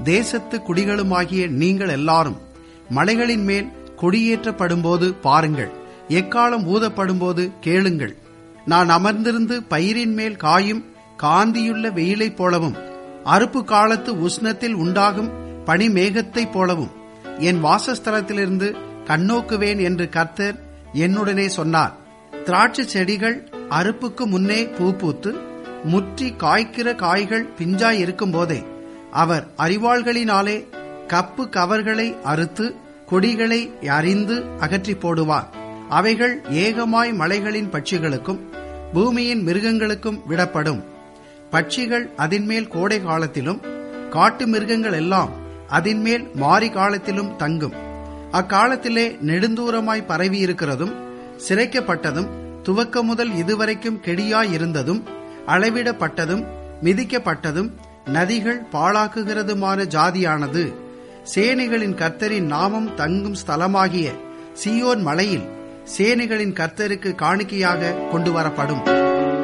தேசத்து குடிகளுமாகிய நீங்கள் எல்லாரும் மலைகளின் மேல் கொடியேற்றப்படும்போது பாருங்கள் எக்காலம் ஊதப்படும்போது கேளுங்கள் நான் அமர்ந்திருந்து பயிரின் மேல் காயும் காந்தியுள்ள வெயிலைப் போலவும் அறுப்பு காலத்து உஷ்ணத்தில் உண்டாகும் பனிமேகத்தைப் போலவும் என் வாசஸ்தலத்திலிருந்து கண்ணோக்குவேன் என்று கர்த்தர் என்னுடனே சொன்னார் திராட்சை செடிகள் அறுப்புக்கு முன்னே பூ பூத்து முற்றி காய்க்கிற காய்கள் பிஞ்சாய் இருக்கும் போதே அவர் அறிவாள்களினாலே கப்பு கவர்களை அறுத்து கொடிகளை அறிந்து அகற்றி போடுவார் அவைகள் ஏகமாய் மலைகளின் பட்சிகளுக்கும் பூமியின் மிருகங்களுக்கும் விடப்படும் பட்சிகள் அதின்மேல் கோடை காலத்திலும் காட்டு மிருகங்கள் எல்லாம் அதின்மேல் மாரி காலத்திலும் தங்கும் அக்காலத்திலே நெடுந்தூரமாய் பரவி இருக்கிறதும் சிரைக்கப்பட்டதும் துவக்க முதல் இதுவரைக்கும் கெடியாயிருந்ததும் அளவிடப்பட்டதும் மிதிக்கப்பட்டதும் நதிகள் பாழாக்குகிறதுமான ஜாதியானது சேனைகளின் கர்த்தரின் நாமம் தங்கும் ஸ்தலமாகிய சியோன் மலையில் சேனைகளின் கர்த்தருக்கு காணிக்கையாக கொண்டு வரப்படும்